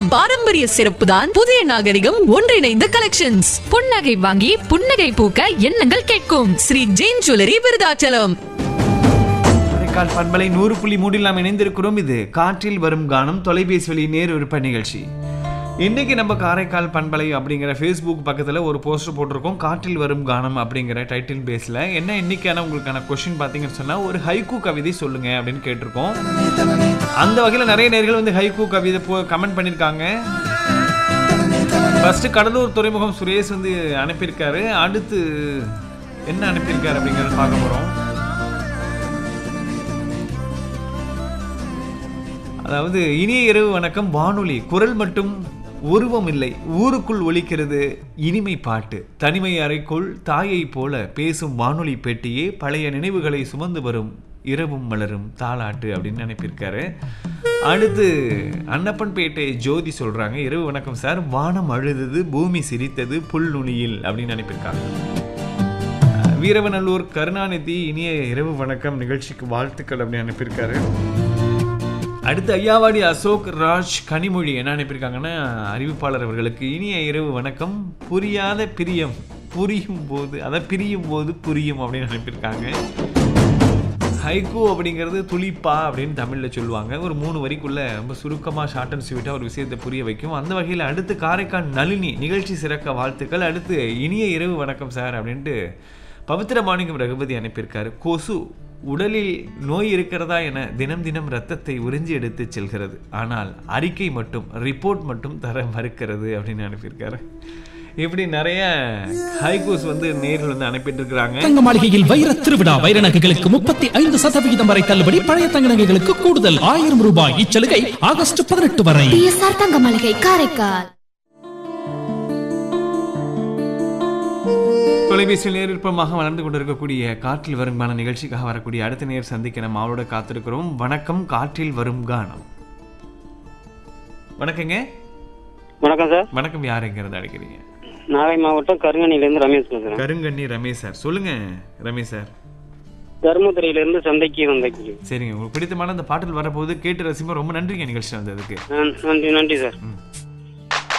பாரம்பரிய சிறப்பு தான் புதிய நாகரிகம் ஒன்றிணைந்த கலெக்ஷன்ஸ் புன்னகை வாங்கி புன்னகை பூக்க எண்ணங்கள் கேட்கும் ஸ்ரீ ஜெயின் ஜுவல்லரி விருதாச்சலம் காரைக்கால் பண்பலை நூறு புள்ளி மூடில் நாம் இணைந்திருக்கிறோம் இது காற்றில் வரும் கானம் தொலைபேசி வழி நேர் விருப்ப நிகழ்ச்சி இன்னைக்கு நம்ம காரைக்கால் பண்பலை அப்படிங்கிற ஃபேஸ்புக் பக்கத்தில் ஒரு போஸ்டர் போட்டிருக்கோம் காற்றில் வரும் கானம் அப்படிங்கிற டைட்டில் பேஸில் என்ன இன்னைக்கான உங்களுக்கான கொஷின் பார்த்தீங்கன்னு சொன்னால் ஒரு ஹைக்கூ கவிதை சொல்லுங்க அப்படின்னு கேட்டிருக்கோம் அந்த வகையில் நிறைய நேர்கள் வந்து ஹைக்கூ கவிதை போ கமெண்ட் பண்ணியிருக்காங்க ஃபர்ஸ்ட் கடலூர் துறைமுகம் சுரேஷ் வந்து அனுப்பியிருக்காரு அடுத்து என்ன அனுப்பியிருக்காரு அப்படிங்கிறத பார்க்க போகிறோம் அதாவது இனிய இரவு வணக்கம் வானொலி குரல் மட்டும் உருவம் இல்லை ஊருக்குள் ஒலிக்கிறது இனிமை பாட்டு தனிமை அறைக்குள் தாயை போல பேசும் வானொலி பெட்டியே பழைய நினைவுகளை சுமந்து வரும் இரவும் மலரும் தாலாட்டு அப்படின்னு நினைப்பிருக்காரு அடுத்து அன்னப்பன்பேட்டை ஜோதி சொல்றாங்க இரவு வணக்கம் சார் வானம் அழுதது பூமி சிரித்தது புல் நுனியில் அப்படின்னு நினைப்பிருக்காங்க வீரவநல்லூர் கருணாநிதி இனிய இரவு வணக்கம் நிகழ்ச்சிக்கு வாழ்த்துக்கள் அப்படின்னு அனுப்பியிருக்காரு அடுத்து ஐயாவாடி அசோக் ராஜ் கனிமொழி என்ன அனுப்பியிருக்காங்கன்னா அறிவிப்பாளர் அவர்களுக்கு இனிய இரவு வணக்கம் புரியாத பிரியம் புரியும் போது அதை பிரியும் போது புரியும் அப்படின்னு அனுப்பியிருக்காங்க ஹைகோ அப்படிங்கிறது துளிப்பா அப்படின்னு தமிழில் சொல்லுவாங்க ஒரு மூணு வரிக்குள்ள ரொம்ப சுருக்கமாக ஷார்ட் அண்ட் ஸ்வீட்டாக ஒரு விஷயத்தை புரிய வைக்கும் அந்த வகையில் அடுத்து காரைக்கால் நளினி நிகழ்ச்சி சிறக்க வாழ்த்துக்கள் அடுத்து இனிய இரவு வணக்கம் சார் அப்படின்ட்டு பவித்திர மாணிக்கம் ரகுபதி அனுப்பியிருக்காரு கொசு உடலில் நோய் இருக்கிறதா என தினம் தினம் ரத்தத்தை உறிஞ்சி எடுத்து செல்கிறது ஆனால் அறிக்கை மட்டும் ரிப்போர்ட் மட்டும் தர மறுக்கிறது அப்படின்னு அனுப்பியிருக்காரு இப்படி நிறைய ஹைகோஸ் வந்து நேரில் வந்து அனுப்பிட்டு இருக்கிறாங்க தங்க மாளிகையில் வைர திருவிழா வைர நகைகளுக்கு முப்பத்தி ஐந்து சதவிகிதம் வரை தள்ளுபடி பழைய தங்க நகைகளுக்கு கூடுதல் ஆயிரம் ரூபாய் இச்சலுகை ஆகஸ்ட் பதினெட்டு வரை பிஎஸ்ஆர் தங்க மளிகை காரைக்கால் தொலைபேசியில் நேரிற்பமாக வளர்ந்து கொண்டிருக்கக்கூடிய காற்றில் வரும் கான நிகழ்ச்சிக்காக வரக்கூடிய அடுத்த நேர் சந்திக்க நம்ம அவளோட காத்திருக்கிறோம் வணக்கம் காற்றில் வரும் கானம் வணக்கங்க வணக்கம் சார் வணக்கம் யார் எங்கிறது அழைக்கிறீங்க நாகை மாவட்டம் கருங்கணிலேருந்து ரமேஷ் பேசுகிறேன் கருங்கண்ணி ரமேஷ் சார் சொல்லுங்க ரமேஷ் சார் தருமபுரியிலேருந்து சந்தைக்கு வந்தைக்கு சரிங்க உங்களுக்கு பிடித்தமான அந்த பாட்டில் வரப்போது கேட்டு ரசிப்போம் ரொம்ப நன்றிங்க நிகழ்ச்சி வந்ததுக்கு நன்றி நன்றி சார் ம்